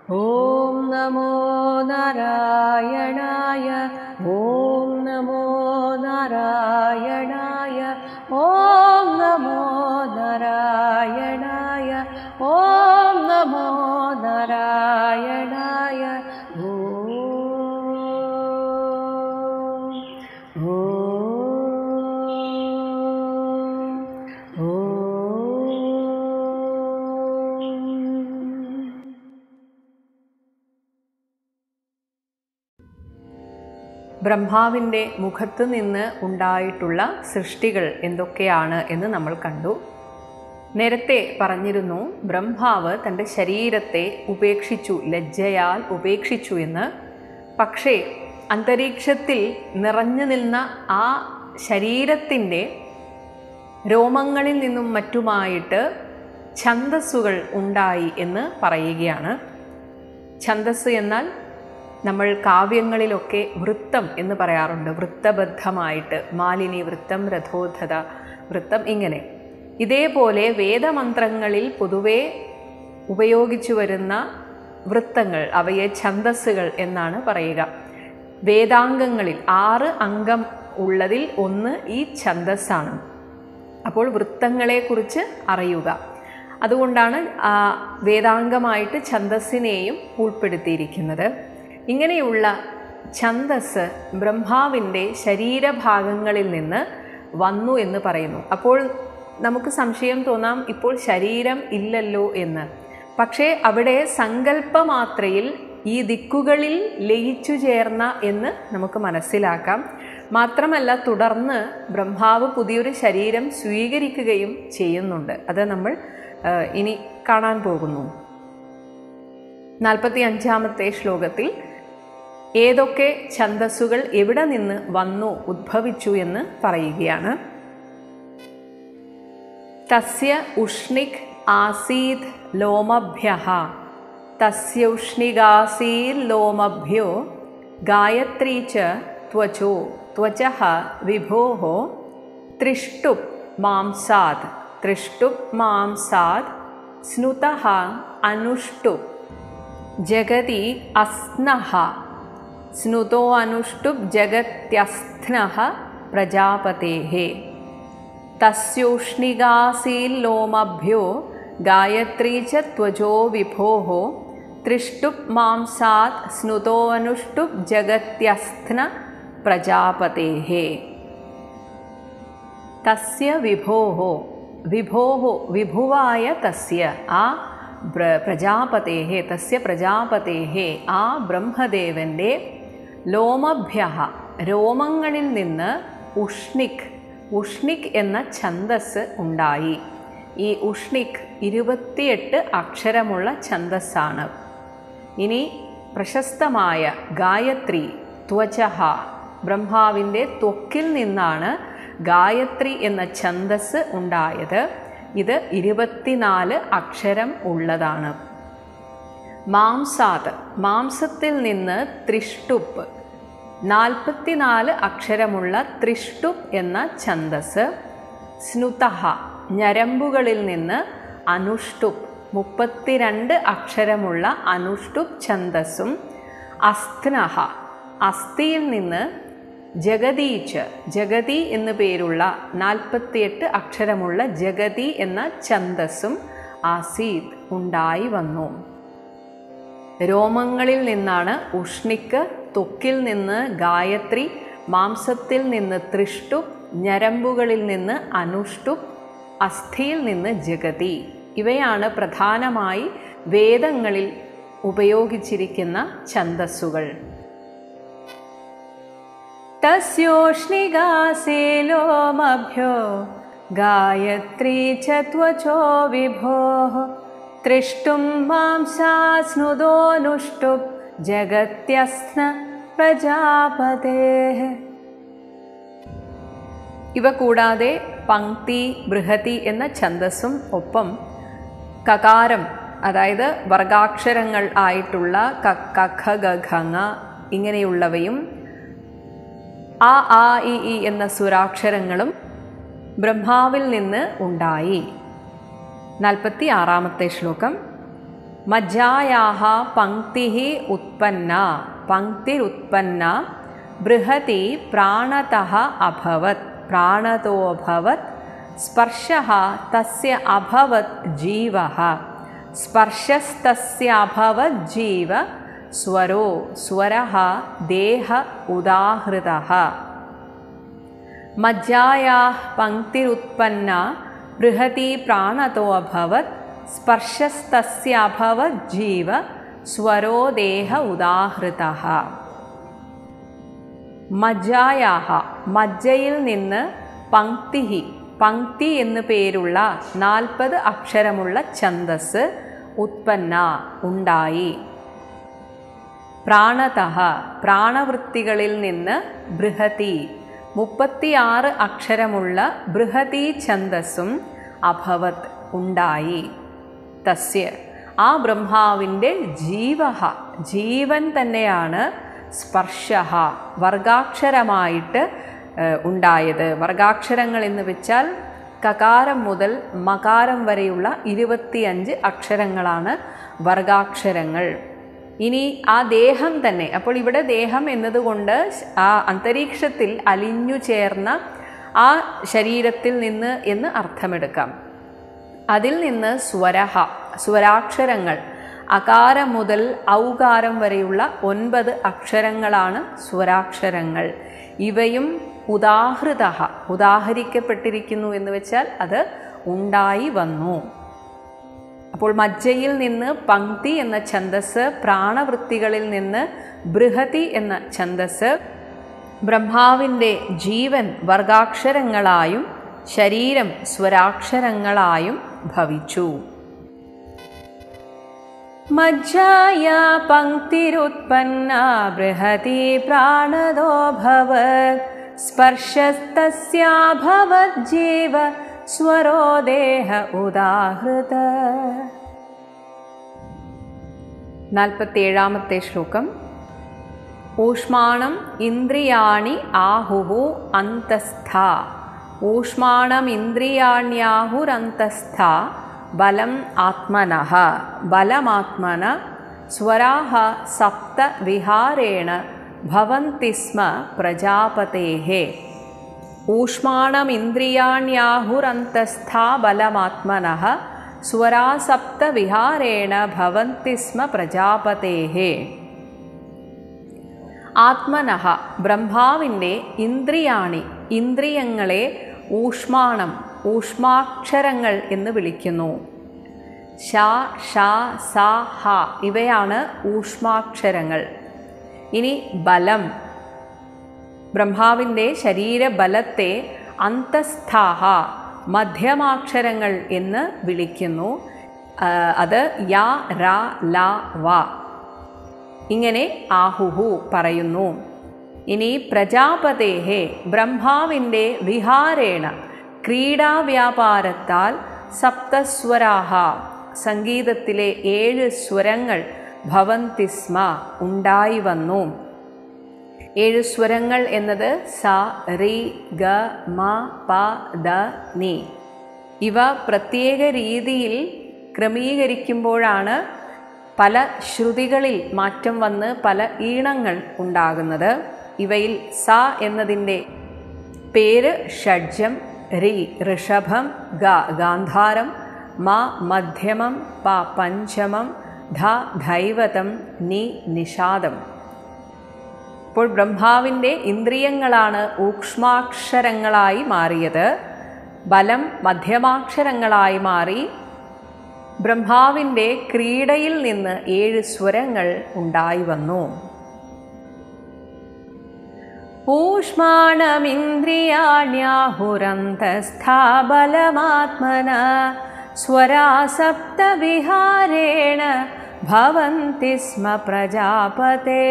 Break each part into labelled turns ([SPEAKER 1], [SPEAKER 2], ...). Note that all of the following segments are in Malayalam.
[SPEAKER 1] ॐ नमो नारायणाय ॐ नमो नारायणाय ॐ नमो नारायणाय ॐ नमो नारायणाय ॐ ॐ ബ്രഹ്മാവിൻ്റെ മുഖത്ത് നിന്ന് ഉണ്ടായിട്ടുള്ള സൃഷ്ടികൾ എന്തൊക്കെയാണ് എന്ന് നമ്മൾ കണ്ടു നേരത്തെ പറഞ്ഞിരുന്നു ബ്രഹ്മാവ് തൻ്റെ ശരീരത്തെ ഉപേക്ഷിച്ചു ലജ്ജയാൽ ഉപേക്ഷിച്ചു എന്ന് പക്ഷേ അന്തരീക്ഷത്തിൽ നിറഞ്ഞു നിന്ന ആ ശരീരത്തിൻ്റെ രോമങ്ങളിൽ നിന്നും മറ്റുമായിട്ട് ഛന്ദസ്സുകൾ ഉണ്ടായി എന്ന് പറയുകയാണ് ഛന്ദസ് എന്നാൽ നമ്മൾ കാവ്യങ്ങളിലൊക്കെ വൃത്തം എന്ന് പറയാറുണ്ട് വൃത്തബദ്ധമായിട്ട് മാലിനി വൃത്തം രഥോധത വൃത്തം ഇങ്ങനെ ഇതേപോലെ വേദമന്ത്രങ്ങളിൽ പൊതുവെ ഉപയോഗിച്ചു വരുന്ന വൃത്തങ്ങൾ അവയെ ഛന്ദസ്സുകൾ എന്നാണ് പറയുക വേദാംഗങ്ങളിൽ ആറ് അംഗം ഉള്ളതിൽ ഒന്ന് ഈ ഛന്ദസ്സാണ് അപ്പോൾ വൃത്തങ്ങളെക്കുറിച്ച് അറിയുക അതുകൊണ്ടാണ് ആ വേദാംഗമായിട്ട് ഛന്ദസ്സിനെയും ഉൾപ്പെടുത്തിയിരിക്കുന്നത് ഇങ്ങനെയുള്ള ഛന്ദസ് ബ്രഹ്മാവിൻ്റെ ശരീരഭാഗങ്ങളിൽ നിന്ന് വന്നു എന്ന് പറയുന്നു അപ്പോൾ നമുക്ക് സംശയം തോന്നാം ഇപ്പോൾ ശരീരം ഇല്ലല്ലോ എന്ന് പക്ഷേ അവിടെ സങ്കല്പമാത്രയിൽ ഈ ദിക്കുകളിൽ ലയിച്ചു ചേർന്ന എന്ന് നമുക്ക് മനസ്സിലാക്കാം മാത്രമല്ല തുടർന്ന് ബ്രഹ്മാവ് പുതിയൊരു ശരീരം സ്വീകരിക്കുകയും ചെയ്യുന്നുണ്ട് അത് നമ്മൾ ആ, ഇനി കാണാൻ പോകുന്നു നാൽപ്പത്തി അഞ്ചാമത്തെ ശ്ലോകത്തിൽ ഏതൊക്കെ ഛന്ദസ്സുകൾ എവിടെ നിന്ന് വന്നു ഉദ്ഭവിച്ചു എന്ന് പറയുകയാണ് തസ്യ ഉഷ്ണിക് ആസീത് ലോമഭ്യ തസ്യ ഉഷ്ണികാസീർ ലോമഭ്യോ ഗായത്രീ ച ത്വചോ ത്വച വിഭോ ത്രിഷ്ടുപ് മാംസാത് ത്രിഷ്ടുപ് മാംസാത് സ്നുത അനുഷ്ടുപ് ജഗതി അസ്നഃ സ്നുതോ അനുഷ്ടുപ് ജഗത്യസ്നഃ പ്രജാപതേः തസ്യോഷ്ണികാസീല്ലോമഭ്യോ ഗായത്രീ ച ത്വജോ വിഭോः ത്രിഷ്ടുപ് മാംസാത് സ്നുതോ അനുഷ്ടുപ് ജഗത്യസ്ന പ്രജാപതേः തസ്യ വിഭോः വിഭോः വിഭുവായ തസ്യ ആ പ്ര- പ്രജാപതേः തസ്യ പ്രജാപതേः ആ ബ്രഹ്മദേവൻ്റെ ലോമഭ്യ രോമങ്ങളിൽ നിന്ന് ഉഷ്ണിക് ഉഷ്ണിക് എന്ന ഛന്ദസ് ഉണ്ടായി ഈ ഉഷ്ണിക് ഇരുപത്തിയെട്ട് അക്ഷരമുള്ള ഛന്ദസ്സാണ് ഇനി പ്രശസ്തമായ ഗായത്രി ത്വചഹ ബ്രഹ്മാവിൻ്റെ ത്വക്കിൽ നിന്നാണ് ഗായത്രി എന്ന ഛന്ദസ് ഉണ്ടായത് ഇത് ഇരുപത്തിനാല് അക്ഷരം ഉള്ളതാണ് മാംസാത് മാംസത്തിൽ നിന്ന് ത്രിഷ്ടുപ്പ് നാൽപ്പത്തിനാല് അക്ഷരമുള്ള ത്രിഷ്ടുപ് എന്ന ഛന്ദസ് സ്നുതഹ ഞരമ്പുകളിൽ നിന്ന് അനുഷ്ടുപ് മുപ്പത്തിരണ്ട് അക്ഷരമുള്ള അനുഷ്ടുപ് ഛന്ദസ്സും അസ്ഥ്നഹ അസ്ഥിയിൽ നിന്ന് ജഗതീച്ച് ജഗതി എന്നു പേരുള്ള നാൽപ്പത്തിയെട്ട് അക്ഷരമുള്ള ജഗതി എന്ന ഛന്ദസ്സും ആസീത് ഉണ്ടായി വന്നു രോമങ്ങളിൽ നിന്നാണ് ഉഷ്ണിക്ക് ത്വക്കിൽ നിന്ന് ഗായത്രി മാംസത്തിൽ നിന്ന് ത്രിഷ്ടുപ് ഞരമ്പുകളിൽ നിന്ന് അനുഷ്ടുപ് അസ്ഥിയിൽ നിന്ന് ജഗതി ഇവയാണ് പ്രധാനമായി വേദങ്ങളിൽ ഉപയോഗിച്ചിരിക്കുന്ന ഛന്ദസ്സുകൾ तस्योष्णिगासे लोमभ्यो गायत्री च त्वचो विभोः त्रिष्टुं मांसा स्नुदोऽनुष्टुप् जगत्यस्न प्रजापतेः ഇവ കൂടാതെ പങ്ക്തി ബൃഹതി എന്ന ഛന്ദസ്സും ഒപ്പം കകാരം അതായത് വർഗാക്ഷരങ്ങൾ ആയിട്ടുള്ള ക കഖ ഗ ഖങ്ങ ഇങ്ങനെയുള്ളവയും ആ ആ ഇ ഈ എന്ന സുരാക്ഷരങ്ങളും ബ്രഹ്മാവിൽ നിന്ന് ഉണ്ടായി നാൽപ്പത്തി ആറാമത്തെ ശ്ലോകം മജ്ജായാः പങ്ക്തിः ഉത്പന്ന പങ്ക്തിരുത്പന്ന ബൃഹതി പ്രാണതः അഭവത് പ്രാണതോऽഭവत् സ്പർശः തസ്യ അഭവത് ജീവः സ്പർശസ്തസ്യഭവത് ജീവ സ്വരോ സ്വരः ദേഹ ഉദാഹൃതः മജ്ജായാः പങ്ക്തിരുത്പന്ന ബൃഹതി പ്രാണതോ അഭവത് സ്പർശസ്തസ്യഭവത് ജീവ സ്വരോ ദേഹ ഉദാഹൃതः മജ്ജായാഹ മജ്ജയിൽ നിന്ന് പങ്ക്തിഹി പങ്ക്തി എന്നു പേരുള്ള നാൽപ്പത് അക്ഷരമുള്ള ഛന്ദസ് ഉത്പന്ന ഉണ്ടായി പ്രാണതഃ പ്രാണവൃത്തികളിൽ നിന്ന് ബൃഹതി മുപ്പത്തിയാറ് അക്ഷരമുള്ള ബൃഹതി ഛന്ദസ്സും അഭവത് ഉണ്ടായി തസ്യ ആ ബ്രഹ്മാവിൻ്റെ ജീവ ജീവൻ തന്നെയാണ് സ്പർശ വർഗാക്ഷരമായിട്ട് ഉണ്ടായത് വർഗാക്ഷരങ്ങൾ എന്ന് വെച്ചാൽ കകാരം മുതൽ മകാരം വരെയുള്ള ഇരുപത്തിയഞ്ച് അക്ഷരങ്ങളാണ് വർഗാക്ഷരങ്ങൾ ഇനി ആ ദേഹം തന്നെ അപ്പോൾ ഇവിടെ ദേഹം എന്നതുകൊണ്ട് ആ അന്തരീക്ഷത്തിൽ അലിഞ്ഞു ചേർന്ന ആ ശരീരത്തിൽ നിന്ന് എന്ന് അർത്ഥമെടുക്കാം അതിൽ നിന്ന് സ്വരഹ സ്വരാക്ഷരങ്ങൾ അകാരം മുതൽ ഔകാരം വരെയുള്ള ഒൻപത് അക്ഷരങ്ങളാണ് സ്വരാക്ഷരങ്ങൾ ഇവയും ഉദാഹൃത ഉദാഹരിക്കപ്പെട്ടിരിക്കുന്നു എന്ന് വെച്ചാൽ അത് ഉണ്ടായി വന്നു അപ്പോൾ മജ്ജയിൽ നിന്ന് പങ്ക്തി എന്ന ഛന്ദസ് പ്രാണവൃത്തികളിൽ നിന്ന് ബൃഹതി എന്ന ഛന്ദസ് ബ്രഹ്മാവിൻ്റെ ജീവൻ വർഗാക്ഷരങ്ങളായും ശരീരം സ്വരാക്ഷരങ്ങളായും ഭവിച്ചു മജ്ജായാ പങ്ക്തിരുത്പന്ന ബൃഹതി പ്രാണദോഭവത് സ്പർശസ്തസ്യാഭവത് ജീവ സ്വരോ ദേഹ ഉദാഹൃത നാൽപ്പത്തിയേഴാമത്തെ ശ്ലോകം ഊഷ്മാണം ഇന്ദ്രിയാണി ആഹുഹു അന്തസ്ഥ ഊഷ്മാണം ഇന്ദ്രിയാണ്യാഹുരന്തസ്ഥ ബലം ആത്മനഃ ബലമാത്മന സ്വരാഹ സപ്ത വിഹാരേണ ഭവന്തി സ്മ പ്രജാപതേः ഊഷ്മാണമിന്ദ്രിയാണ്യാഹുരന്തസ്ഥാ ബലമാത്മനഃ സ്വരാ സപ്ത വിഹാരേണ ഭവന്തി സ്മ പ്രജാപതേः ആത്മനഃ ബ്രഹ്മാവിൻ്റെ ഇന്ദ്രിയാണി ഇന്ദ്രിയങ്ങളെ ഊഷ്മാണം ഊഷ്മാക്ഷരങ്ങൾ എന്ന് വിളിക്കുന്നു ഷ ഷ സ ഹ ഇവയാണ് ഊഷ്മാക്ഷരങ്ങൾ ഇനി ബലം ബ്രഹ്മാവിൻ്റെ ശരീരബലത്തെ അന്തസ്ഥാഹ മധ്യമാക്ഷരങ്ങൾ എന്ന് വിളിക്കുന്നു അത് യ ര ല വ ഇങ്ങനെ ആഹുഹു പറയുന്നു ഇനി പ്രജാപതേഹെ ബ്രഹ്മാവിൻ്റെ വിഹാരേണ ക്രീഡാവ്യാപാരത്താൽ സപ്തസ്വരാഹ സംഗീതത്തിലെ ഏഴ് സ്വരങ്ങൾ ഭവന്തിസ്മ ഉണ്ടായി വന്നു ഏഴ് സ്വരങ്ങൾ എന്നത് സ റി ഗ മ പ ദ നി ഇവ പ്രത്യേക രീതിയിൽ ക്രമീകരിക്കുമ്പോഴാണ് പല ശ്രുതികളിൽ മാറ്റം വന്ന് പല ഈണങ്ങൾ ഉണ്ടാകുന്നത് ഇവയിൽ സ എന്നതിൻ്റെ പേര് ഷഡ്ജം രി ഋഷഭം ഗ ഗാന്ധാരം മ മധ്യമം പ പഞ്ചമം ധ ധൈവതം നി നിഷാദം ഇപ്പോൾ ബ്രഹ്മാവിൻ്റെ ഇന്ദ്രിയങ്ങളാണ് ഊക്ഷ്മാക്ഷരങ്ങളായി മാറിയത് ബലം മധ്യമാക്ഷരങ്ങളായി മാറി ബ്രഹ്മാവിൻ്റെ ക്രീഡയിൽ നിന്ന് ഏഴ് സ്വരങ്ങൾ ഉണ്ടായി വന്നു ഊഷ്മാണമിന്ദ്രിയാണ്യാഹുരന്തസ്ഥാബലമാത്മന സ്വരാ സപ്തവിഹാരേണ ഭവന്തി സ്മ പ്രജാപതേ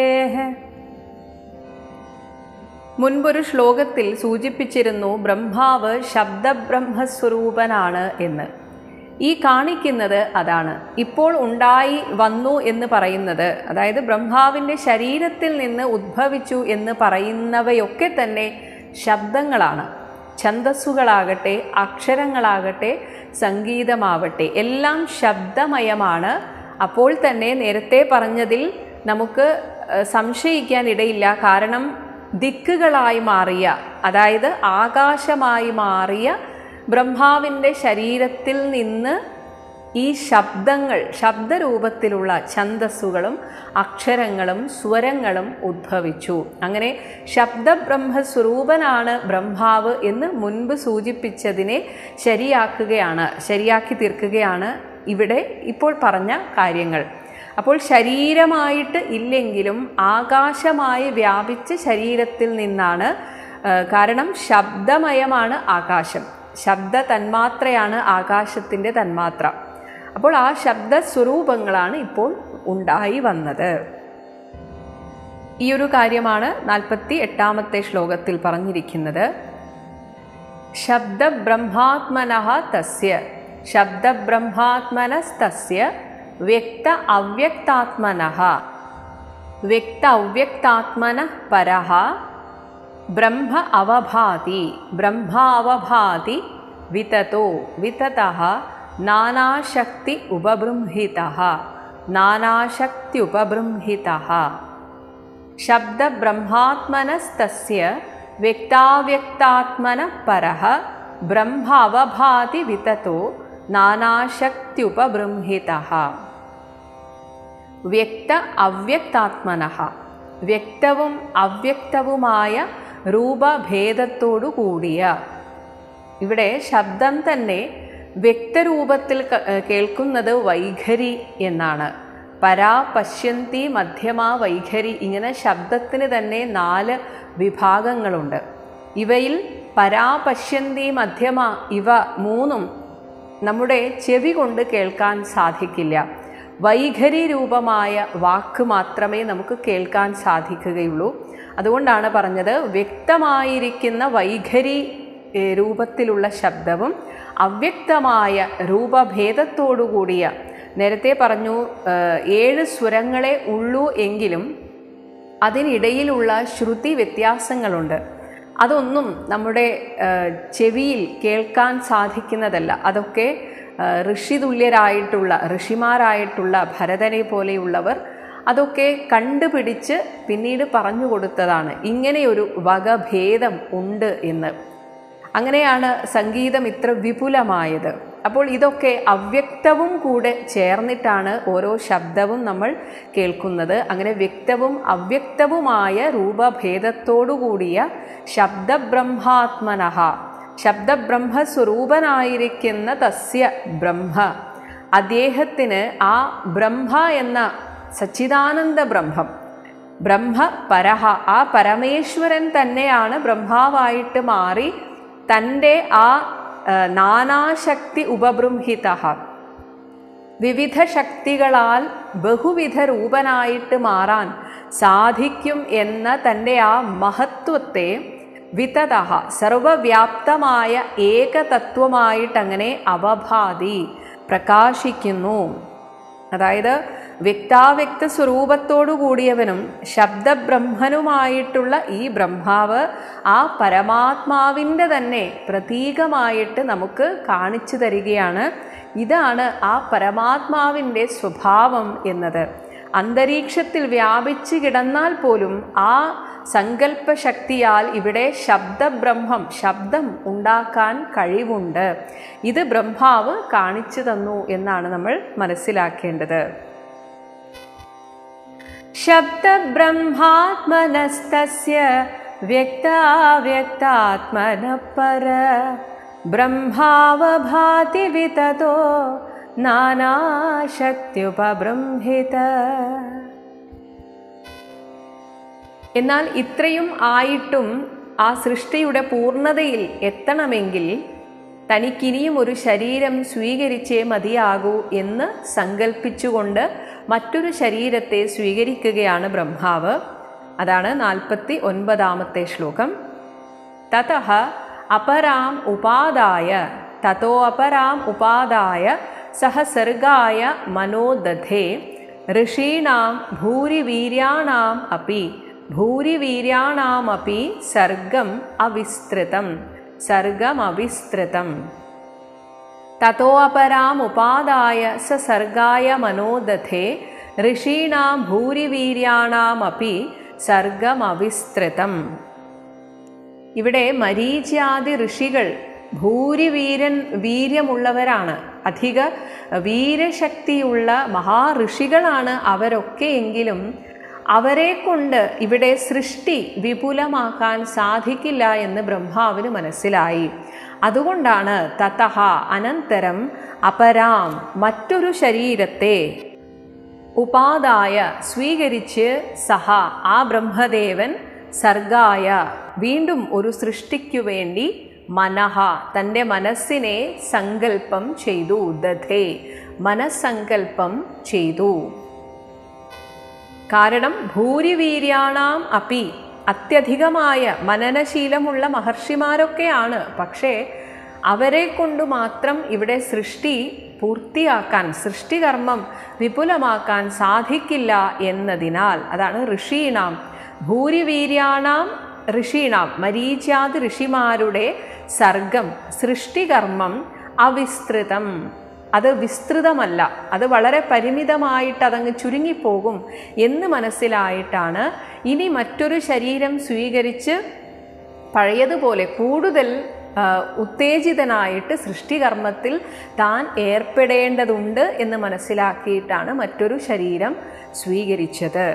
[SPEAKER 1] മുൻപൊരു ശ്ലോകത്തിൽ സൂചിപ്പിച്ചിരുന്നു ബ്രഹ്മാവ് ശബ്ദബ്രഹ്മസ്വരൂപനാണ് എന്ന് ഈ കാണിക്കുന്നത് അതാണ് ഇപ്പോൾ ഉണ്ടായി വന്നു എന്ന് പറയുന്നത് അതായത് ബ്രഹ്മാവിൻ്റെ ശരീരത്തിൽ നിന്ന് ഉദ്ഭവിച്ചു എന്ന് പറയുന്നവയൊക്കെ തന്നെ ശബ്ദങ്ങളാണ് ഛന്ദസ്സുകളാകട്ടെ അക്ഷരങ്ങളാകട്ടെ സംഗീതമാവട്ടെ എല്ലാം ശബ്ദമയമാണ് അപ്പോൾ തന്നെ നേരത്തെ പറഞ്ഞതിൽ നമുക്ക് ഏഹ്, സംശയിക്കാൻ ഇടയില്ല കാരണം ദിക്കുകളായി മാറിയ അതായത് ആകാശമായി മാറിയ ബ്രഹ്മാവിൻ്റെ ശരീരത്തിൽ നിന്ന് ഈ ശബ്ദങ്ങൾ ശബ്ദരൂപത്തിലുള്ള ഛന്തസ്സുകളും അക്ഷരങ്ങളും സ്വരങ്ങളും ഉദ്ഭവിച്ചു അങ്ങനെ ശബ്ദബ്രഹ്മസ്വരൂപനാണ് ബ്രഹ്മാവ് എന്ന് മുൻപ് സൂചിപ്പിച്ചതിനെ ശരിയാക്കുകയാണ് ശരിയാക്കി തീർക്കുകയാണ് ഇവിടെ ഇപ്പോൾ പറഞ്ഞ കാര്യങ്ങൾ അപ്പോൾ ശരീരമായിട്ട് ഇല്ലെങ്കിലും ആകാശമായി വ്യാപിച്ച ശരീരത്തിൽ നിന്നാണ് ആ, കാരണം ശബ്ദമയമാണ് ആകാശം ശബ്ദ തന്മാത്രയാണ് ആകാശത്തിൻ്റെ തന്മാത്ര അപ്പോൾ ആ ശബ്ദ സ്വരൂപങ്ങളാണ് ഇപ്പോൾ ഉണ്ടായി വന്നത് ഈ ഒരു കാര്യമാണ് നാൽപ്പത്തി എട്ടാമത്തെ ശ്ലോകത്തിൽ പറഞ്ഞിരിക്കുന്നത് ശബ്ദബ്രഹ്മാത്മന തസ്യ ശബ്ദബ്രഹ്മാത്മനസ്തസ്യ വ്യക്ത അവ്യക്താത്മന വ്യക്ത അവ്യക്താത്മന പരഃ ബ്രഹ്മ അവഭാതി ബ്രഹ്മാവഭാതി വിതതോ വിതതഃ നാനാശക്തി ഉപബൃംഹിതഃ നാനാശക്ത്യുപബൃംഹിതഃ ശബ്ദബ്രഹ്മാത്മനസ്തസ്യ വ്യക്താവ്യക്താത്മന പരഃ ബ്രഹ്മ അവഭാതി വിതതോ നാനാശക്ത്യുപബൃംഹിതഃ വ്യക്ത അവ്യക്താത്മന വ്യക്തവും അവ്യക്തവുമായ രൂപഭേദത്തോടു കൂടിയ ഇവിടെ ശബ്ദം തന്നെ വ്യക്തരൂപത്തിൽ ക- ഏഹ് കേൾക്കുന്നത് വൈഖരി എന്നാണ് പരാ പശ്യന്തി മധ്യമ വൈഖരി ഇങ്ങനെ ശബ്ദത്തിന് തന്നെ നാല് വിഭാഗങ്ങളുണ്ട് ഇവയിൽ പരാ പശ്യന്തി മധ്യമ ഇവ മൂന്നും നമ്മുടെ ചെവി കൊണ്ട് കേൾക്കാൻ സാധിക്കില്ല വൈഖരി രൂപമായ വാക്ക് മാത്രമേ നമുക്ക് കേൾക്കാൻ സാധിക്കുകയുള്ളൂ അതുകൊണ്ടാണ് പറഞ്ഞത് വ്യക്തമായിരിക്കുന്ന വൈഖരി ഏഹ്, രൂപത്തിലുള്ള ശബ്ദവും അവ്യക്തമായ രൂപഭേദത്തോടുകൂടിയ നേരത്തെ പറഞ്ഞു ഏഹ്, ഏഴ് സ്വരങ്ങളെ ഉള്ളൂ എങ്കിലും അതിനിടയിലുള്ള ശ്രുതി വ്യത്യാസങ്ങളുണ്ട് അതൊന്നും നമ്മുടെ ഏഹ്, ചെവിയിൽ കേൾക്കാൻ സാധിക്കുന്നതല്ല അതൊക്കെ ഏഹ്, ഋഷിതുല്യരായിട്ടുള്ള ഋഷിമാരായിട്ടുള്ള ഭരതനെ പോലെയുള്ളവർ അതൊക്കെ കണ്ടുപിടിച്ച് പിന്നീട് പറഞ്ഞു കൊടുത്തതാണ് ഇങ്ങനെയൊരു വകഭേദം ഉണ്ട് എന്ന് അങ്ങനെയാണ് സംഗീതം ഇത്ര വിപുലമായത് അപ്പോൾ ഇതൊക്കെ അവ്യക്തവും കൂടെ ചേർന്നിട്ടാണ് ഓരോ ശബ്ദവും നമ്മൾ കേൾക്കുന്നത് അങ്ങനെ വ്യക്തവും അവ്യക്തവുമായ രൂപഭേദത്തോടുകൂടിയ ശബ്ദബ്രഹ്മാത്മനഃ ശബ്ദബ്രഹ്മസ്വരൂപനായിരിക്കുന്ന തസ്യ ബ്രഹ്മ അദ്ദേഹത്തിന് ആ ബ്രഹ്മ എന്ന സച്ചിദാനന്ദ ബ്രഹ്മം ബ്രഹ്മ പരഹ ആ പരമേശ്വരൻ തന്നെയാണ് ബ്രഹ്മാവായിട്ട് മാറി തൻ്റെ ആ ആ, നാനാശക്തി ഉപബൃംഹിത വിവിധ ശക്തികളാൽ ബഹുവിധ രൂപനായിട്ട് മാറാൻ സാധിക്കും എന്ന തൻ്റെ ആ മഹത്വത്തെ വിതത സർവവ്യാപ്തമായ ഏകതത്വമായിട്ടങ്ങനെ അവഭാതി പ്രകാശിക്കുന്നു അതായത് വ്യക്താവ്യക്ത സ്വരൂപത്തോടു കൂടിയവനും ശബ്ദബ്രഹ്മനുമായിട്ടുള്ള ഈ ബ്രഹ്മാവ് ആ പരമാത്മാവിൻ്റെ തന്നെ പ്രതീകമായിട്ട് നമുക്ക് കാണിച്ചു തരികയാണ് ഇതാണ് ആ പരമാത്മാവിൻ്റെ സ്വഭാവം എന്നത് അന്തരീക്ഷത്തിൽ വ്യാപിച്ചു കിടന്നാൽ പോലും ആ സങ്കല്പശക്തിയാൽ ഇവിടെ ശബ്ദബ്രഹ്മം ശബ്ദം ഉണ്ടാക്കാൻ കഴിവുണ്ട് ഇത് ബ്രഹ്മാവ് കാണിച്ചു തന്നു എന്നാണ് നമ്മൾ മനസ്സിലാക്കേണ്ടത് ശബ്ദബ്രഹ്മാത്മനസ്തസ്യ വ്യക്താവ്യക്താത്മന പര ബ്രഹ്മാവഭാതി വിതതോ നാനാശക്തിയുപബൃംഹിത എന്നാൽ ഇത്രയും ആയിട്ടും ആ സൃഷ്ടിയുടെ പൂർണ്ണതയിൽ എത്തണമെങ്കിൽ തനിക്കിനിയും ഒരു ശരീരം സ്വീകരിച്ചേ മതിയാകൂ എന്ന് സങ്കല്പിച്ചുകൊണ്ട് മറ്റൊരു ശരീരത്തെ സ്വീകരിക്കുകയാണ് ബ്രഹ്മാവ് അതാണ് നാൽപ്പത്തി ഒൻപതാമത്തെ ശ്ലോകം തതഃ അപരാം ഉപാദായ തതോ അപരാം ഉപാദായ സഹ സർഗായ മനോദധേ ഋഷീണാം ഭൂരിവീര്യാണാം അപി ഭൂരിവീര്യാണാമപി സർഗം അവിസ്തൃതം സർഗം അവിസ്തൃതം തതോ അപരാമുപാദായ സ സർഗായ മനോദധേ ഋഷീണാം ഭൂരിവീര്യാണാമപി സർഗമവിസ്തൃതം ഇവിടെ മരീച്യാദി ഋഷികൾ ഭൂരിവീരൻ വീര്യമുള്ളവരാണ് അധിക വീരശക്തിയുള്ള മഹാഋഷികളാണ് അവരൊക്കെ എങ്കിലും അവരെ കൊണ്ട് ഇവിടെ സൃഷ്ടി വിപുലമാക്കാൻ സാധിക്കില്ല എന്ന് ബ്രഹ്മാവിന് മനസ്സിലായി അതുകൊണ്ടാണ് തതഹ അനന്തരം അപരാം മറ്റൊരു ശരീരത്തെ ഉപാദായ സ്വീകരിച്ച് സഹ ആ ബ്രഹ്മദേവൻ സർഗായ വീണ്ടും ഒരു സൃഷ്ടിക്കു വേണ്ടി മനഃ തൻ്റെ മനസ്സിനെ സങ്കല്പം ചെയ്തു ദധേ മനസ്സങ്കല്പം ചെയ്തു കാരണം ഭൂരിവീര്യാണാം അപ്പി അത്യധികമായ മനനശീലമുള്ള മഹർഷിമാരൊക്കെയാണ് പക്ഷേ അവരെ കൊണ്ട് മാത്രം ഇവിടെ സൃഷ്ടി പൂർത്തിയാക്കാൻ സൃഷ്ടികർമ്മം വിപുലമാക്കാൻ സാധിക്കില്ല എന്നതിനാൽ അതാണ് ഋഷീണാം ഭൂരിവീര്യാണാം ഋഷീണാം മരീച്യാദി ഋഷിമാരുടെ സർഗം സൃഷ്ടികർമ്മം അവിസ്തൃതം അത് വിസ്തൃതമല്ല അത് വളരെ പരിമിതമായിട്ട് അതങ്ങ് ചുരുങ്ങിപ്പോകും എന്ന് മനസ്സിലായിട്ടാണ് ഇനി മറ്റൊരു ശരീരം സ്വീകരിച്ച് പഴയതുപോലെ കൂടുതൽ ആ, ഉത്തേജിതനായിട്ട് സൃഷ്ടികർമ്മത്തിൽ താൻ ഏർപ്പെടേണ്ടതുണ്ട് എന്ന് മനസ്സിലാക്കിയിട്ടാണ് മറ്റൊരു ശരീരം സ്വീകരിച്ചത്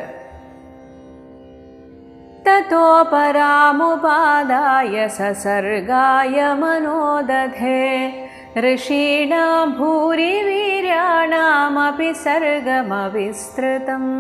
[SPEAKER 1] ततो परामुपादाय ससर्गाय मनोदधे ऋषीणां भूरिवीर्याणामपि सर्गमविस्तृतम्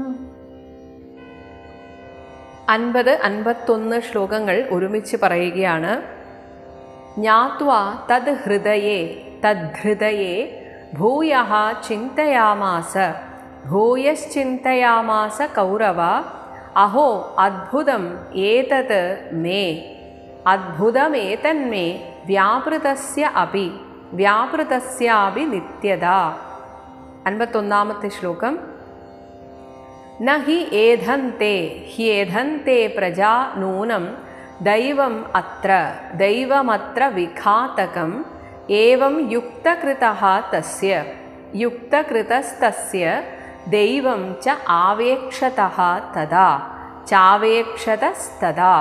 [SPEAKER 1] അൻപത് അൻപത്തൊന്ന് ശ്ലോകങ്ങൾ ഒരുമിച്ച് പറയുകയാണ് ജ്ഞാത്വാ തദ് ഹൃദയേ തദ്ഹൃദയേ ഭൂയ ചിന്തയാമാസ ഭൂയശ്ചിന്തയാമാസ കൗരവ അഹോ അദ്ഭുതം ഏതത് മേ അദ്ഭുതമേതന്മേ വ്യാപൃതസ്യ അപി വ്യാപൃതസ്യാപി നിത്യത അൻപത്തൊന്നാമത്തെ ശ്ലോകം न हि एधन्ते ह्येधन्ते प्रजा नूनं दैवम् अत्र दैवमत्र विघातकम् एवं युक्तकृतः तस्य युक्तकृतस्तस्य दैवं च आवेक्षतः तदा चावेक्षतस्तदा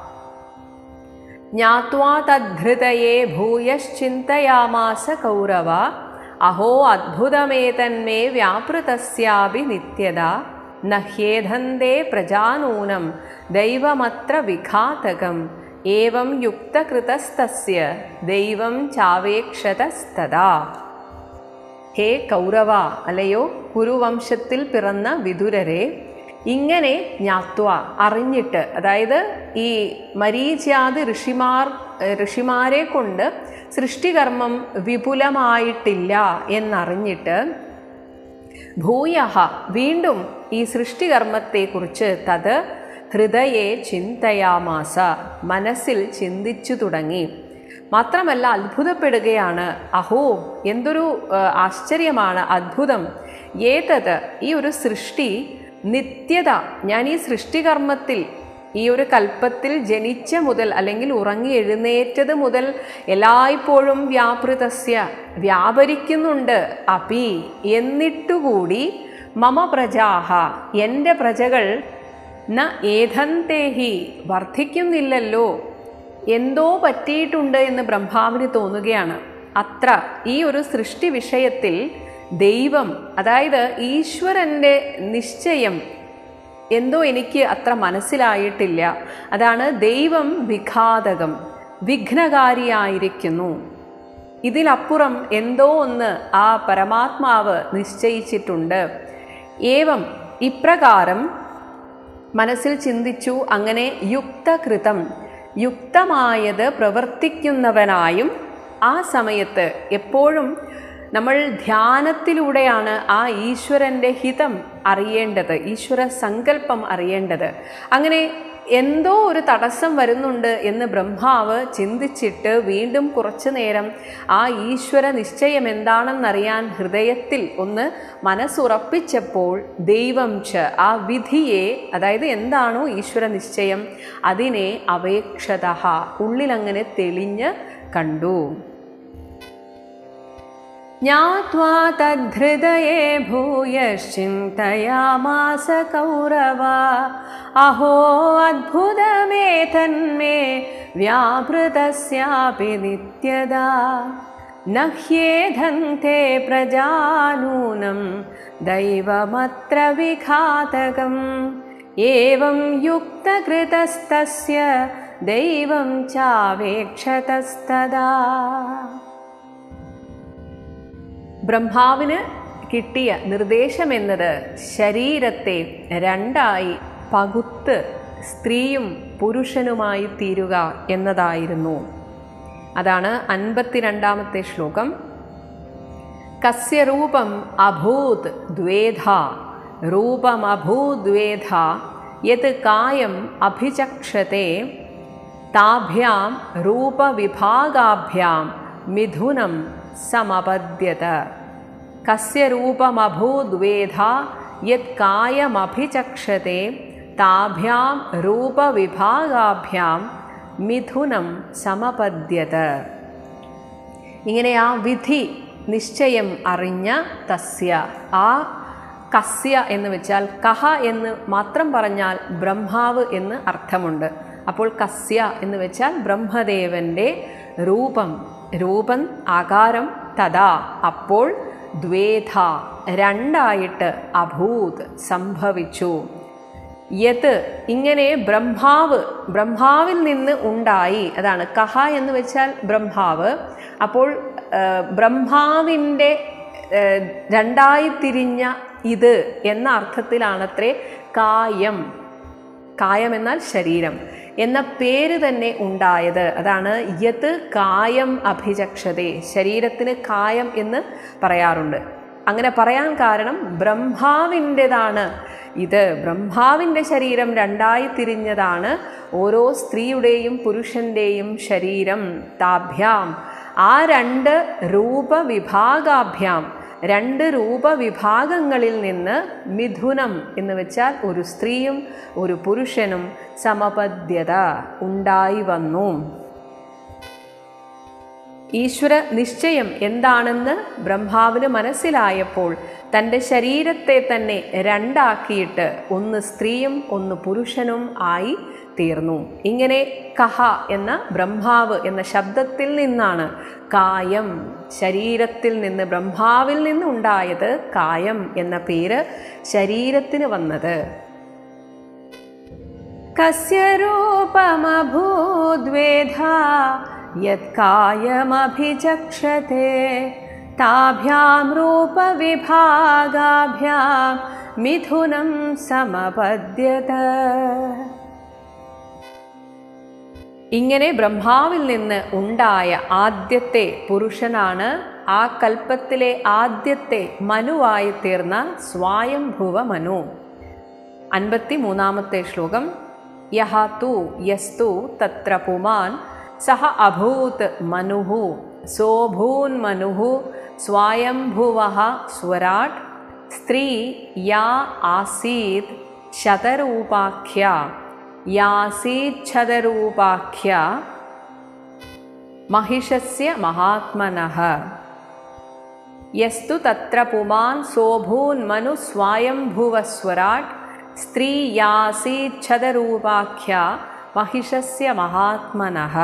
[SPEAKER 1] ज्ञात्वा तद्धृतये भूयश्चिन्तयामास कौरव अहो अद्भुतमेतन्मे व्यापृतस्यापि नित्यदा न ह्येधन्ते प्रजानूनं दैवमत्र विघातकम् एवं युक्तकृतस्तस्य दैवं चावेक्षतस्तदा ഹേ കൗരവ അല്ലയോ കുരുവംശത്തിൽ പിറന്ന വിതുരരെ ഇങ്ങനെ ജ്ഞാത്വ അറിഞ്ഞിട്ട് അതായത് ഈ മരീച്യാദി ഋഷിമാർ ഋഷിമാരെ കൊണ്ട് സൃഷ്ടികർമ്മം വിപുലമായിട്ടില്ല എന്നറിഞ്ഞിട്ട് ഭൂയഹ വീണ്ടും ഈ സൃഷ്ടികർമ്മത്തെക്കുറിച്ച് തത് ഹൃദയെ ചിന്തയാമാസ മനസ്സിൽ ചിന്തിച്ചു തുടങ്ങി മാത്രമല്ല അത്ഭുതപ്പെടുകയാണ് അഹോ എന്തൊരു ആ, ആശ്ചര്യമാണ് അത്ഭുതം ഏതത് ഈ ഒരു സൃഷ്ടി നിത്യത ഞാൻ ഈ സൃഷ്ടികർമ്മത്തിൽ ഈ ഒരു കൽപ്പത്തിൽ ജനിച്ച മുതൽ അല്ലെങ്കിൽ ഉറങ്ങി എഴുന്നേറ്റത് മുതൽ എല്ലായ്പ്പോഴും വ്യാപൃതസ്യ വ്യാപരിക്കുന്നുണ്ട് അപി എന്നിട്ടുകൂടി മമ പ്രജാഹ എൻ്റെ പ്രജകൾ ന ഏധന്തേഹി വർദ്ധിക്കുന്നില്ലല്ലോ എന്തോ പറ്റിയിട്ടുണ്ട് എന്ന് ബ്രഹ്മാവിന് തോന്നുകയാണ് അത്ര ഈ ഒരു സൃഷ്ടി വിഷയത്തിൽ ദൈവം അതായത് ഈശ്വരൻ്റെ നിശ്ചയം എന്തോ എനിക്ക് അത്ര മനസ്സിലായിട്ടില്ല അതാണ് ദൈവം വിഘാതകം വിഘ്നകാരിയായിരിക്കുന്നു ഇതിലപ്പുറം എന്തോ ഒന്ന് ആ പരമാത്മാവ് നിശ്ചയിച്ചിട്ടുണ്ട് ഏവം ഇപ്രകാരം മനസ്സിൽ ചിന്തിച്ചു അങ്ങനെ യുക്തകൃതം യുക്തമായത് പ്രവർത്തിക്കുന്നവനായും ആ സമയത്ത് എപ്പോഴും നമ്മൾ ധ്യാനത്തിലൂടെയാണ് ആ ഈശ്വരൻ്റെ ഹിതം അറിയേണ്ടത് ഈശ്വര സങ്കല്പം അറിയേണ്ടത് അങ്ങനെ എന്തോ ഒരു തടസ്സം വരുന്നുണ്ട് എന്ന് ബ്രഹ്മാവ് ചിന്തിച്ചിട്ട് വീണ്ടും കുറച്ചു നേരം ആ ഈശ്വര നിശ്ചയം എന്താണെന്നറിയാൻ ഹൃദയത്തിൽ ഒന്ന് മനസ്സുറപ്പിച്ചപ്പോൾ ദൈവം ച ആ വിധിയെ അതായത് എന്താണോ ഈശ്വര നിശ്ചയം അതിനെ അപേക്ഷത ഉള്ളിലങ്ങനെ തെളിഞ്ഞ് കണ്ടു ज्ञात्वा तद्धृदये भूयश्चिन्तयामास कौरवा अहो अद्भुतमेतन्मे व्यापृतस्यापि नित्यदा न ह्येधन्ते प्रजानूनं दैवमत्र विघातकम् एवं युक्तकृतस्तस्य दैवं चावेक्षतस्तदा ബ്രഹ്മാവിന് കിട്ടിയ നിർദ്ദേശമെന്നത് ശരീരത്തെ രണ്ടായി പകുത്ത് സ്ത്രീയും പുരുഷനുമായി തീരുക എന്നതായിരുന്നു അതാണ് അൻപത്തിരണ്ടാമത്തെ ശ്ലോകം കസ്യ രൂപം അഭൂത് ദ്വേധ രൂപമഭൂദ്വേധ യത് കായം അഭിചക്ഷത്തെ താഭ്യാം രൂപവിഭാഗാഭ്യാം മിഥുനം സമപദ്യത കസ്യ രൂപമഭൂദ്വേധ യത് കായമഭിചക്ഷത്തെ താഭ്യാം രൂപവിഭാഗാഭ്യാം മിഥുനം സമപദ്യത ഇങ്ങനെ ആ വിധി നിശ്ചയം അറിഞ്ഞ തസ്യ ആ കസ്യ എന്ന് വെച്ചാൽ കഹ എന്ന് മാത്രം പറഞ്ഞാൽ ബ്രഹ്മാവ് എന്ന് അർത്ഥമുണ്ട് അപ്പോൾ കസ്യ എന്ന് വെച്ചാൽ ബ്രഹ്മദേവന്റെ രൂപം രൂപം ആകാരം തഥാ അപ്പോൾ ദ്വേധ രണ്ടായിട്ട് അഭൂത് സംഭവിച്ചു യത് ഇങ്ങനെ ബ്രഹ്മാവ് ബ്രഹ്മാവിൽ നിന്ന് ഉണ്ടായി അതാണ് കഹ എന്ന് വെച്ചാൽ ബ്രഹ്മാവ് അപ്പോൾ ബ്രഹ്മാവിൻ്റെ രണ്ടായി തിരിഞ്ഞ ഇത് എന്ന അർത്ഥത്തിലാണത്രേ കായം കായം എന്നാൽ ശരീരം എന്ന പേര് തന്നെ ഉണ്ടായത് അതാണ് യത് കായം അഭിചക്ഷതേ ശരീരത്തിന് കായം എന്ന് പറയാറുണ്ട് അങ്ങനെ പറയാൻ കാരണം ബ്രഹ്മാവിൻ്റെതാണ് ഇത് ബ്രഹ്മാവിൻ്റെ ശരീരം രണ്ടായി തിരിഞ്ഞതാണ് ഓരോ സ്ത്രീയുടെയും പുരുഷൻ്റെയും ശരീരം താഭ്യാം ആ രണ്ട് രൂപവിഭാഗാഭ്യാം രണ്ട് രൂപവിഭാഗങ്ങളിൽ നിന്ന് മിഥുനം എന്ന് വെച്ചാൽ ഒരു സ്ത്രീയും ഒരു പുരുഷനും സമപദ്യത ഉണ്ടായി വന്നു ഈശ്വര നിശ്ചയം എന്താണെന്ന് ബ്രഹ്മാവിന് മനസ്സിലായപ്പോൾ തൻ്റെ ശരീരത്തെ തന്നെ രണ്ടാക്കിയിട്ട് ഒന്ന് സ്ത്രീയും ഒന്ന് പുരുഷനും ആയി തീർന്നു ഇങ്ങനെ കഹ എന്ന ബ്രഹ്മാവ് എന്ന ശബ്ദത്തിൽ നിന്നാണ് കായം ശരീരത്തിൽ നിന്ന് ബ്രഹ്മാവിൽ നിന്നുണ്ടായത് കായം എന്ന പേര് ശരീരത്തിന് വന്നത് കസ്യ രൂപമഭൂദ്വേധ യത്കായമഭിചക്ഷത്തെ താഭ്യാം രൂപവിഭാഗാഭ്യാം മിഥുനം സമപദ്യത ഇങ്ങനെ ബ്രഹ്മാവിൽ നിന്ന് ഉണ്ടായ ആദ്യത്തെ പുരുഷനാണ് ആ കൽപ്പത്തിലെ ആദ്യത്തെ മനുവായി തീർന്ന സ്വായംഭുവ മനു അൻപത്തി മൂന്നാമത്തെ ശ്ലോകം യഹ തു യസ്തു തത്ര പുമാൻ സഹ അഭൂത് മനുഹു സോഭൂന്മനുഹു സ്വായംഭുവ സ്വരാട് സ്ത്രീ യാ ആസീത് ശതരൂപാഖ്യ യാസീച്ഛതരൂപാഖ്യ महिषस्य महात्मनः यस्तु तत्र पुमान् सोऽभून्मनुस्वायम्भुवस्वराट् स्त्री यासीच्छदरूपाख्या महिषस्य മഹാത്മനഃ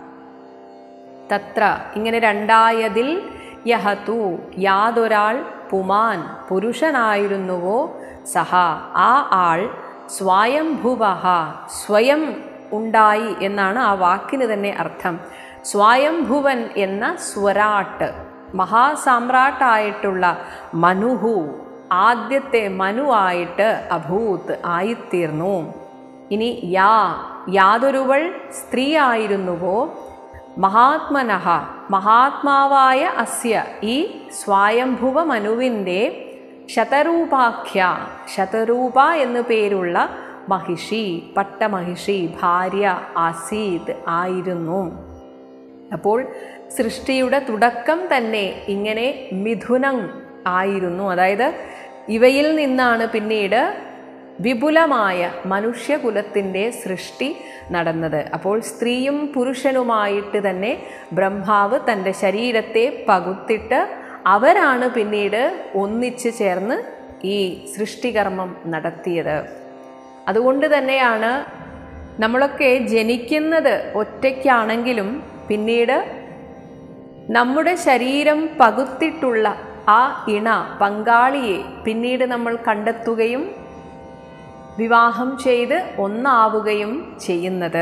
[SPEAKER 1] തത്ര ഇങ്ങനെ രണ്ടായതിൽ യഹതു യാതൊരാൾ പുമാൻ പുരുഷനായിരുന്നുവോ സഹ ആ ആൾ സ്വായംഭുവ സ്വയം ഉണ്ടായി എന്നാണ് ആ വാക്കിന് തന്നെ അർത്ഥം സ്വായംഭുവൻ എന്ന സ്വരാട്ട് മഹാസാമ്രാട്ടായിട്ടുള്ള മനുഹു ആദ്യത്തെ മനുവായിട്ട് അഭൂത്ത് ആയിത്തീർന്നു ഇനി യാ യാതൊരുവൾ സ്ത്രീ ആയിരുന്നുവോ മഹാത്മനഹ മഹാത്മാവായ അസ്യ ഈ സ്വായംഭുവ മനുവിൻ്റെ ശതരൂപാഖ്യ ശതരൂപ എന്നു പേരുള്ള മഹിഷി പട്ടമഹിഷി ഭാര്യ ആസീത് ആയിരുന്നു അപ്പോൾ സൃഷ്ടിയുടെ തുടക്കം തന്നെ ഇങ്ങനെ മിഥുനം ആയിരുന്നു അതായത് ഇവയിൽ നിന്നാണ് പിന്നീട് വിപുലമായ മനുഷ്യകുലത്തിൻ്റെ സൃഷ്ടി നടന്നത് അപ്പോൾ സ്ത്രീയും പുരുഷനുമായിട്ട് തന്നെ ബ്രഹ്മാവ് തൻ്റെ ശരീരത്തെ പകുത്തിട്ട് അവരാണ് പിന്നീട് ഒന്നിച്ച് ചേർന്ന് ഈ സൃഷ്ടികർമ്മം നടത്തിയത് അതുകൊണ്ട് തന്നെയാണ് നമ്മളൊക്കെ ജനിക്കുന്നത് ഒറ്റയ്ക്കാണെങ്കിലും പിന്നീട് നമ്മുടെ ശരീരം പകുത്തിട്ടുള്ള ആ ഇണ പങ്കാളിയെ പിന്നീട് നമ്മൾ കണ്ടെത്തുകയും വിവാഹം ചെയ്ത് ഒന്നാവുകയും ചെയ്യുന്നത്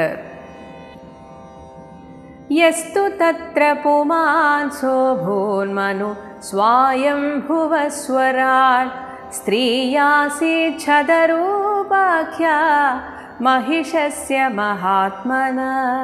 [SPEAKER 1] യസ്തു തത്ര പുമാൻസോ ഭൂന്മനു സ്വായംഭുവസ്വരാൽ സ്ത്രീയാസീച്ഛതരൂപാഖ്യ മഹിഷസ്യ മഹാത്മന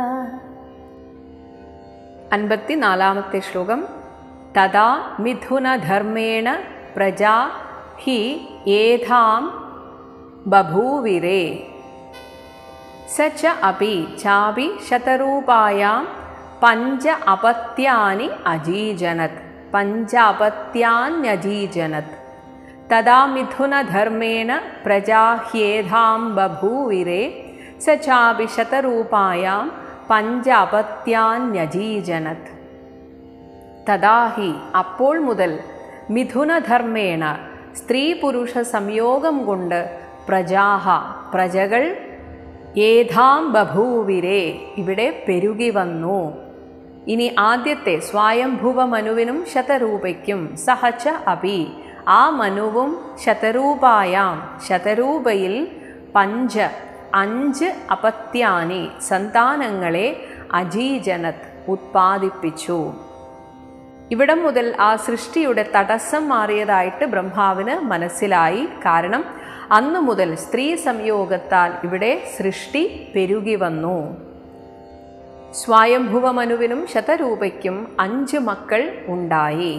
[SPEAKER 1] അൻപത്തിനാലാമത്തെ ശ്ലോകം തഥാ മിഥുനധർമ്മേണ പ്രജാ ഹി ഏധാം ബഭൂവിരേ സ ച അപി ചാപി ശതരൂപായാം പഞ്ച അപത്യാനി അജീജനത് പഞ്ച അപത്യാന്യജീജനത് തഥാ മിഥുനധർമ്മേണ പ്രജാ ഹ്യേധാം ബഭൂവിരേ സ ചാപി ശതരൂപായാം പഞ്ച അപത്യാന്യജീജനത് തഥാ ഹി അപ്പോൾ മുതൽ മിഥുനധർമ്മേണ സ്ത്രീ പുരുഷ സംയോഗം കൊണ്ട് പ്രജാഹ പ്രജകൾ ഏതാം ബഭൂവിരേ ഇവിടെ പെരുകി വന്നു ഇനി ആദ്യത്തെ സ്വയംഭുവ മനുവിനും ശതരൂപയ്ക്കും സഹച അപി ആ മനുവും ശതരൂപായാം ശതരൂപയിൽ പഞ്ച അഞ്ച് അപത്യാനി സന്താനങ്ങളെ അജീജനത് ഉത്പാദിപ്പിച്ചു ഇവിടം മുതൽ ആ സൃഷ്ടിയുടെ തടസ്സം മാറിയതായിട്ട് ബ്രഹ്മാവിന് മനസ്സിലായി കാരണം അന്നു മുതൽ സ്ത്രീ സംയോഗത്താൽ ഇവിടെ സൃഷ്ടി പെരുകി വന്നു സ്വയംഭുവ മനുവിനും ശതരൂപയ്ക്കും അഞ്ച് മക്കൾ ഉണ്ടായി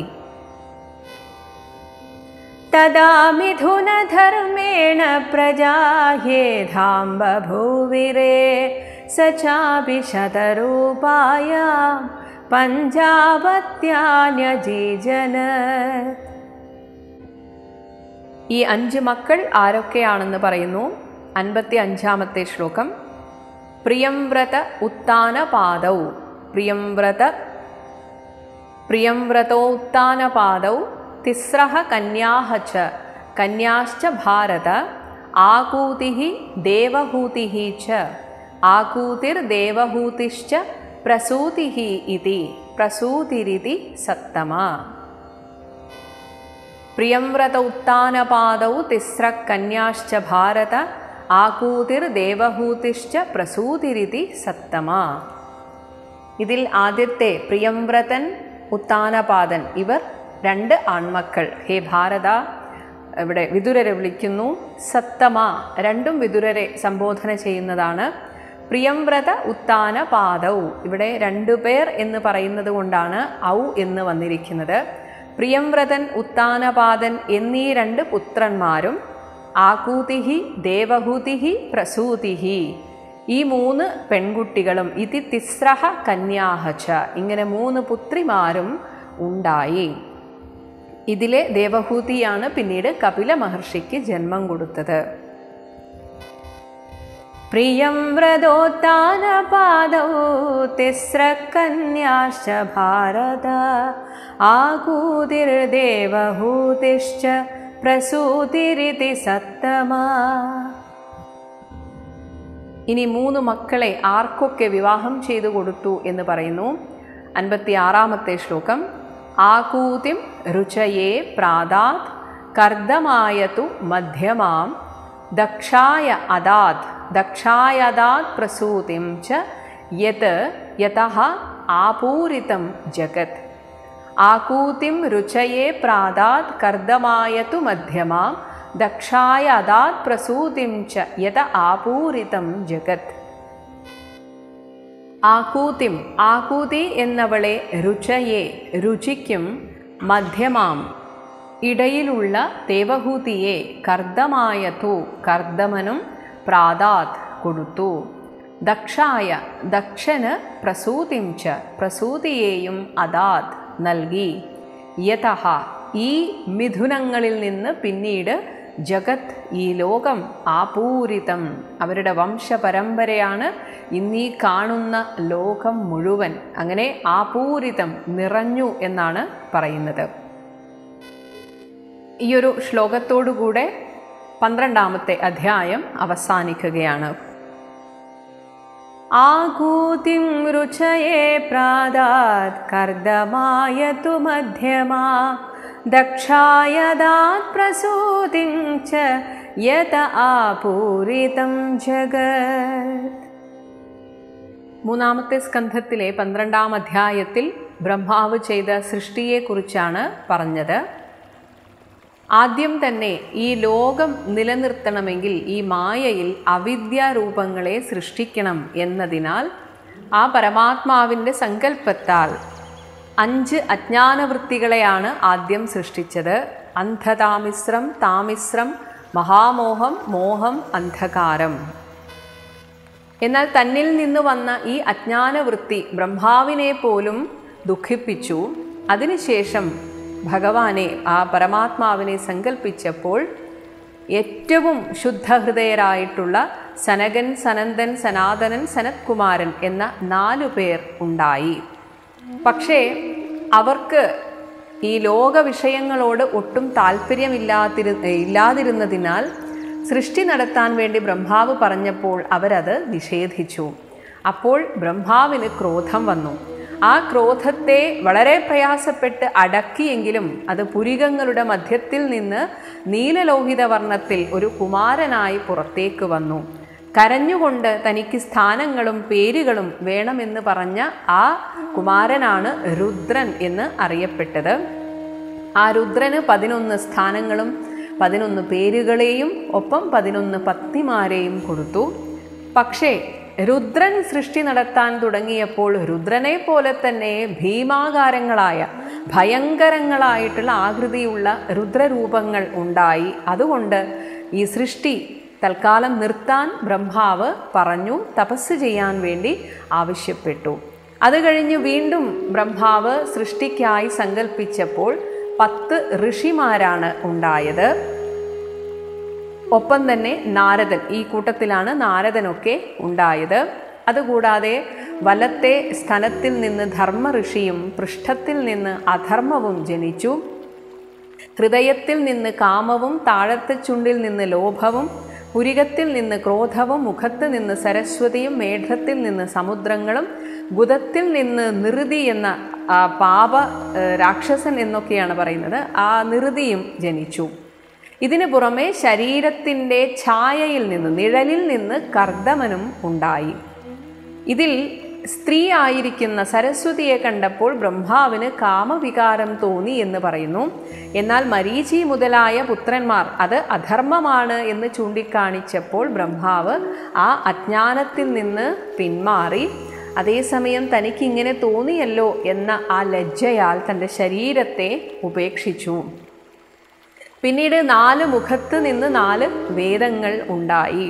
[SPEAKER 1] തദാ മിഥുനധർമ്മേണ പ്രജാഹ്യേധാം ബഭൂവിരേ സ ചാപി ശതരൂപായാം പഞ്ചാപത്യാന്യജീജന ഈ അഞ്ച് മക്കൾ ആരൊക്കെയാണെന്ന് പറയുന്നു അൻപത്തി അഞ്ചാമത്തെ ശ്ലോകം പ്രിയംവ്രത ഉത്താനപാദൗ പ്രിയംവ്രത പ്രിയംവ്രതോത്ഥാനപാദൗ തിസ്രഹ കന്യാഹ ച കന്യാശ്ച ഭാരത ആകൂതി ദേവഹൂതി ച ആകൂതിർദേവഹൂതിശ്ച പ്രസൂതി ഇതി പ്രസൂതിരിതി സത്തമ പ്രിയംവ്രത ഉത്ഥാനപാദൗ തിസ്ര കന്യാശ്ച ഭാരത ആകൂതിർദേവഹൂതിശ്ച പ്രസൂതിരിതി സത്തമ ഇതിൽ ആദ്യത്തെ പ്രിയംവ്രതൻ ഉത്താനപാദൻ ഇവർ രണ്ട് ആൺമക്കൾ ഹേ ഭാരത ഇവിടെ വിതുരരെ വിളിക്കുന്നു സത്തമ രണ്ടും വിതുരരെ സംബോധന ചെയ്യുന്നതാണ് പ്രിയംവ്രത ഉത്താന പാദൗ ഇവിടെ രണ്ടുപേർ എന്ന് പറയുന്നത് കൊണ്ടാണ് ഔ എന്ന് വന്നിരിക്കുന്നത് പ്രിയംവ്രതൻ ഉത്താനപാദൻ എന്നീ രണ്ട് പുത്രന്മാരും ആകൂതിഹി ദേവഹൂതിഹി പ്രസൂതിഹി ഈ മൂന്ന് പെൺകുട്ടികളും ഇതി തിസ്രഹ കന്യാഹച്ച ഇങ്ങനെ മൂന്ന് പുത്രിമാരും ഉണ്ടായി ഇതിലെ ദേവഹൂതിയാണ് പിന്നീട് കപില മഹർഷിക്ക് ജന്മം കൊടുത്തത് പ്രിയം വ്രതോത്താനപാദൗ തിസ്രകന്യാശ്ച ഭാരത ആകൂതിർദേവഹൂതിശ്ച പ്രസൂതിരിതി സത്തമാ ഇനി മൂന്ന് മക്കളെ ആർക്കൊക്കെ വിവാഹം ചെയ്തു കൊടുത്തു എന്ന് പറയുന്നു അൻപത്തി ആറാമത്തെ ശ്ലോകം ആകൂതിം രുചയേ പ്രാതാത് കർദ്ദമായതു മധ്യമാം ദക്ഷായ അദാത് ദക്ഷായദാത് പ്രസൂതിം ച യത് യതഃ ആപൂരിതം ജഗത് ആകൂതിം രുചയേ പ്രാതാത് കർദ്ദമായതു മധ്യമാം ദക്ഷായ അദാത് പ്രസൂതിം ച യത ആപൂരിതം ജഗത് ആകൂതിം ആകൂതി എന്നവളെ രുചയെ രുചിക്കും മധ്യമാം ഇടയിലുള്ള ദേവഹൂതിയെ കർദ്ദമായതു കർദ്ദമനും പ്രാതാത് കൊടുത്തു ദക്ഷായ ദക്ഷന് പ്രസൂതിം ച പ്രസൂതിയെയും അദാത് നൽകി യതഹ ഈ മിഥുനങ്ങളിൽ നിന്ന് പിന്നീട് ജഗത് ഈ ലോകം ആപൂരിതം അവരുടെ വംശപരമ്പരയാണ് ഇന്നീ കാണുന്ന ലോകം മുഴുവൻ അങ്ങനെ ആപൂരിതം നിറഞ്ഞു എന്നാണ് പറയുന്നത് ഈ ഒരു ശ്ലോകത്തോടുകൂടെ പന്ത്രണ്ടാമത്തെ അധ്യായം അവസാനിക്കുകയാണ് ആകൂതിം രുചയേ പ്രാദാത് കർദമായതു മധ്യമാ ദക്ഷായദാത് പ്രസൂതിം ച യത ആപൂരിതം ജഗത് മൂന്നാമത്തെ സ്കന്ധത്തിലെ പന്ത്രണ്ടാം അധ്യായത്തിൽ ബ്രഹ്മാവ് ചെയ്ത സൃഷ്ടിയെക്കുറിച്ചാണ് പറഞ്ഞത് ആദ്യം തന്നെ ഈ ലോകം നിലനിർത്തണമെങ്കിൽ ഈ മായയിൽ അവിദ്യാരൂപങ്ങളെ സൃഷ്ടിക്കണം എന്നതിനാൽ ആ പരമാത്മാവിൻ്റെ സങ്കല്പത്താൽ അഞ്ച് അജ്ഞാനവൃത്തികളെയാണ് ആദ്യം സൃഷ്ടിച്ചത് അന്ധതാമിശ്രം താമിശ്രം മഹാമോഹം മോഹം അന്ധകാരം എന്നാൽ തന്നിൽ നിന്ന് വന്ന ഈ അജ്ഞാനവൃത്തി ബ്രഹ്മാവിനെ പോലും ദുഃഖിപ്പിച്ചു അതിനുശേഷം ഭഗവാനെ ആ പരമാത്മാവിനെ സങ്കല്പിച്ചപ്പോൾ ഏറ്റവും ശുദ്ധഹൃദയരായിട്ടുള്ള സനകൻ സനന്ദൻ സനാതനൻ സനത്കുമാരൻ എന്ന നാലു പേർ ഉണ്ടായി പക്ഷേ അവർക്ക് ഈ ലോക വിഷയങ്ങളോട് ഒട്ടും താല്പര്യമില്ലാതിരു ഇല്ലാതിരുന്നതിനാൽ സൃഷ്ടി നടത്താൻ വേണ്ടി ബ്രഹ്മാവ് പറഞ്ഞപ്പോൾ അവരത് നിഷേധിച്ചു അപ്പോൾ ബ്രഹ്മാവിന് ക്രോധം വന്നു ആ ക്രോധത്തെ വളരെ പ്രയാസപ്പെട്ട് അടക്കിയെങ്കിലും അത് പുരികങ്ങളുടെ മധ്യത്തിൽ നിന്ന് നീലലോഹിത വർണ്ണത്തിൽ ഒരു കുമാരനായി പുറത്തേക്ക് വന്നു കരഞ്ഞുകൊണ്ട് തനിക്ക് സ്ഥാനങ്ങളും പേരുകളും വേണമെന്ന് പറഞ്ഞ ആ കുമാരനാണ് രുദ്രൻ എന്ന് അറിയപ്പെട്ടത് ആ രുദ്രന് പതിനൊന്ന് സ്ഥാനങ്ങളും പതിനൊന്ന് പേരുകളെയും ഒപ്പം പതിനൊന്ന് പത്നിമാരെയും കൊടുത്തു പക്ഷേ രുദ്രൻ സൃഷ്ടി നടത്താൻ തുടങ്ങിയപ്പോൾ രുദ്രനെ പോലെ തന്നെ ഭീമാകാരങ്ങളായ ഭയങ്കരങ്ങളായിട്ടുള്ള ആകൃതിയുള്ള രുദ്രരൂപങ്ങൾ ഉണ്ടായി അതുകൊണ്ട് ഈ സൃഷ്ടി തൽക്കാലം നിർത്താൻ ബ്രഹ്മാവ് പറഞ്ഞു തപസ് ചെയ്യാൻ വേണ്ടി ആവശ്യപ്പെട്ടു അത് കഴിഞ്ഞ് വീണ്ടും ബ്രഹ്മാവ് സൃഷ്ടിക്കായി സങ്കല്പിച്ചപ്പോൾ പത്ത് ഋഷിമാരാണ് ഉണ്ടായത് ഒപ്പം തന്നെ നാരദൻ ഈ കൂട്ടത്തിലാണ് നാരദനൊക്കെ ഉണ്ടായത് അതുകൂടാതെ വലത്തെ സ്ഥലത്തിൽ നിന്ന് ധർമ്മ ഋഷിയും പൃഷ്ഠത്തിൽ നിന്ന് അധർമ്മവും ജനിച്ചു ഹൃദയത്തിൽ നിന്ന് കാമവും താഴത്തെ ചുണ്ടിൽ നിന്ന് ലോഭവും പുരികത്തിൽ നിന്ന് ക്രോധവും മുഖത്ത് നിന്ന് സരസ്വതിയും മേഘത്തിൽ നിന്ന് സമുദ്രങ്ങളും ഗുദത്തിൽ നിന്ന് നിറുതി എന്ന ആ, പാപ ഏ, രാക്ഷസൻ എന്നൊക്കെയാണ് പറയുന്നത് ആ നിറുതിയും ജനിച്ചു ഇതിനു പുറമെ ശരീരത്തിൻ്റെ ഛായയിൽ നിന്ന് നിഴലിൽ നിന്ന് കർദമനും ഉണ്ടായി ഇതിൽ സ്ത്രീ ആയിരിക്കുന്ന സരസ്വതിയെ കണ്ടപ്പോൾ ബ്രഹ്മാവിന് കാമവികാരം തോന്നി എന്ന് പറയുന്നു എന്നാൽ മരീചി മുതലായ പുത്രന്മാർ അത് അധർമ്മമാണ് എന്ന് ചൂണ്ടിക്കാണിച്ചപ്പോൾ ബ്രഹ്മാവ് ആ അജ്ഞാനത്തിൽ നിന്ന് പിന്മാറി അതേസമയം തനിക്ക് ഇങ്ങനെ തോന്നിയല്ലോ എന്ന ആ ലജ്ജയാൽ തൻ്റെ ശരീരത്തെ ഉപേക്ഷിച്ചു പിന്നീട് നാല് മുഖത്ത് നിന്ന് നാല് വേദങ്ങൾ ഉണ്ടായി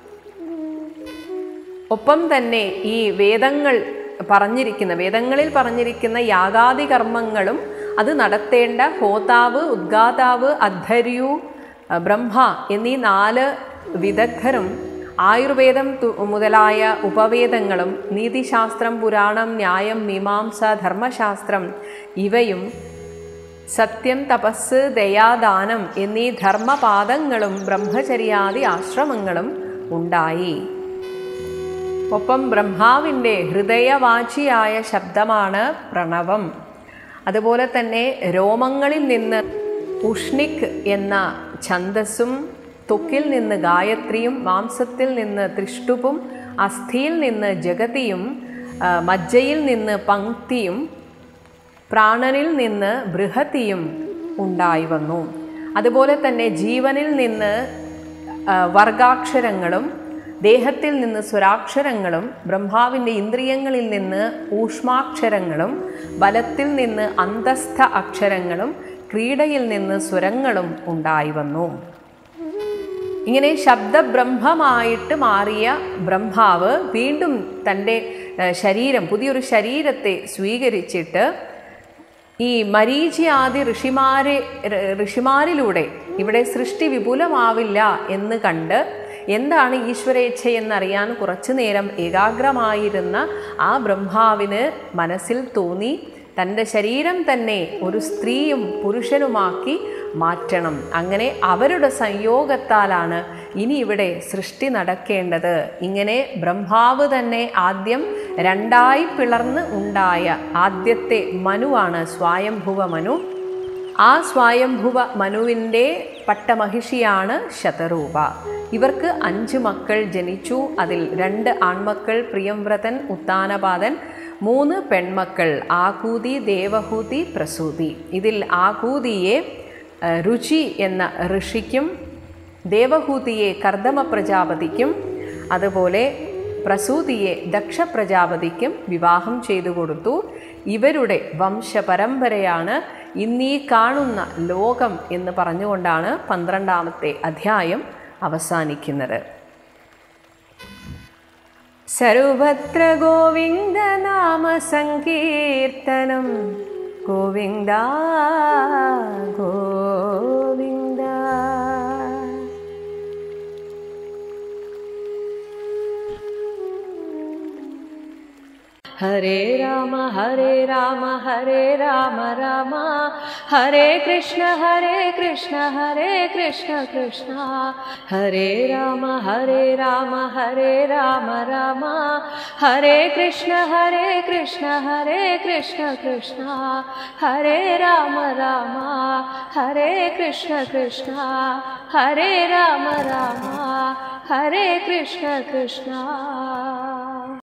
[SPEAKER 1] ഒപ്പം തന്നെ ഈ വേദങ്ങൾ പറഞ്ഞിരിക്കുന്ന വേദങ്ങളിൽ പറഞ്ഞിരിക്കുന്ന യാഗാദി കർമ്മങ്ങളും അത് നടത്തേണ്ട ഹോതാവ് ഉദ്ഗാതാവ് അദ്ധര്യു അഹ് ബ്രഹ്മ എന്നീ നാല് വിദഗ്ധരും ആയുർവേദം തു- മുതലായ ഉപവേദങ്ങളും നീതിശാസ്ത്രം പുരാണം ന്യായം മീമാംസ ധർമ്മശാസ്ത്രം ഇവയും സത്യം തപസ് ദയാദാനം എന്നീ ധർമ്മപാദങ്ങളും ബ്രഹ്മചര്യാദി ആശ്രമങ്ങളും ഉണ്ടായി ഒപ്പം ബ്രഹ്മാവിൻ്റെ ഹൃദയവാചിയായ ശബ്ദമാണ് പ്രണവം അതുപോലെ തന്നെ രോമങ്ങളിൽ നിന്ന് ഉഷ്ണിക് എന്ന ഛന്ദസ്സും ത്വക്കിൽ നിന്ന് ഗായത്രിയും മാംസത്തിൽ നിന്ന് ത്രിഷ്ടുപും അസ്ഥിയിൽ നിന്ന് ജഗതിയും ആ, മജ്ജയിൽ നിന്ന് പങ്ക്തിയും പ്രാണനിൽ നിന്ന് ബൃഹതിയും ഉണ്ടായി വന്നു അതുപോലെ തന്നെ ജീവനിൽ നിന്ന് ആ, വർഗാക്ഷരങ്ങളും ദേഹത്തിൽ നിന്ന് സ്വരാക്ഷരങ്ങളും ബ്രഹ്മാവിൻ്റെ ഇന്ദ്രിയങ്ങളിൽ നിന്ന് ഊഷ്മാക്ഷരങ്ങളും ബലത്തിൽ നിന്ന് അന്തസ്ഥ അക്ഷരങ്ങളും ക്രീഡയിൽ നിന്ന് സ്വരങ്ങളും ഉണ്ടായി വന്നു ഇങ്ങനെ ശബ്ദബ്രഹ്മമായിട്ട് മാറിയ ബ്രഹ്മാവ് വീണ്ടും തൻ്റെ ഏഹ്, ശരീരം പുതിയൊരു ശരീരത്തെ സ്വീകരിച്ചിട്ട് ഈ മരീചിയാദി ഋഷിമാരെ ഋ- ഋഷിമാരിലൂടെ ഇവിടെ സൃഷ്ടി വിപുലമാവില്ല എന്ന് കണ്ട് എന്താണ് ഈശ്വരേച്ഛ എന്നറിയാൻ കുറച്ചു നേരം ഏകാഗ്രമായിരുന്ന ആ ബ്രഹ്മാവിന് മനസ്സിൽ തോന്നി തൻ്റെ ശരീരം തന്നെ ഒരു സ്ത്രീയും പുരുഷനുമാക്കി മാറ്റണം അങ്ങനെ അവരുടെ സംയോഗത്താലാണ് ഇനി ഇവിടെ സൃഷ്ടി നടക്കേണ്ടത് ഇങ്ങനെ ബ്രഹ്മാവ് തന്നെ ആദ്യം രണ്ടായി പിളർന്ന് ഉണ്ടായ ആദ്യത്തെ മനുവാണ് സ്വായംഭുവ മനു ആ സ്വായംഭുവ മനുവിൻ്റെ പട്ടമഹിഷിയാണ് ശതരൂപ ഇവർക്ക് അഞ്ച് മക്കൾ ജനിച്ചു അതിൽ രണ്ട് ആൺമക്കൾ പ്രിയംവ്രതൻ ഉത്താനപാതൻ മൂന്ന് പെൺമക്കൾ ആകൂതി ദേവഹൂതി പ്രസൂതി ഇതിൽ ആകൂതിയെ ഏഹ്, രുചി എന്ന ഋഷിക്കും ദേവഹൂതിയെ കർദമ പ്രജാപതിക്കും അതുപോലെ പ്രസൂതിയെ ദക്ഷ പ്രജാപതിക്കും വിവാഹം ചെയ്തു കൊടുത്തു ഇവരുടെ വംശപരമ്പരയാണ് ഇന്നീ കാണുന്ന ലോകം എന്ന് പറഞ്ഞുകൊണ്ടാണ് പന്ത്രണ്ടാമത്തെ അധ്യായം അവസാനിക്കുന്നത് സർവത്ര ഗോവിന്ദ നാമ സങ്കീർത്തനം ഗോവിന്ദ ഗോവിന്ദ ഹരേ രാമ ഹരേ രാമ ഹരേ രാമ രാമ ഹരേ കൃഷ്ണ ഹരേ കൃഷ്ണ ഹരേ കൃഷ്ണ കൃഷ്ണ ഹരേ രാമ ഹരേ രാമ ഹരേ രാമ രാമ ഹരേ കൃഷ്ണ ഹരേ കൃഷ്ണ ഹരേ കൃഷ്ണ കൃഷ്ണ ഹരേ രാമ രാമ ഹരേ കൃഷ്ണ കൃഷ്ണ ഹരേ രാമ രാമ ഹരേ കൃഷ്ണ കൃഷ്ണ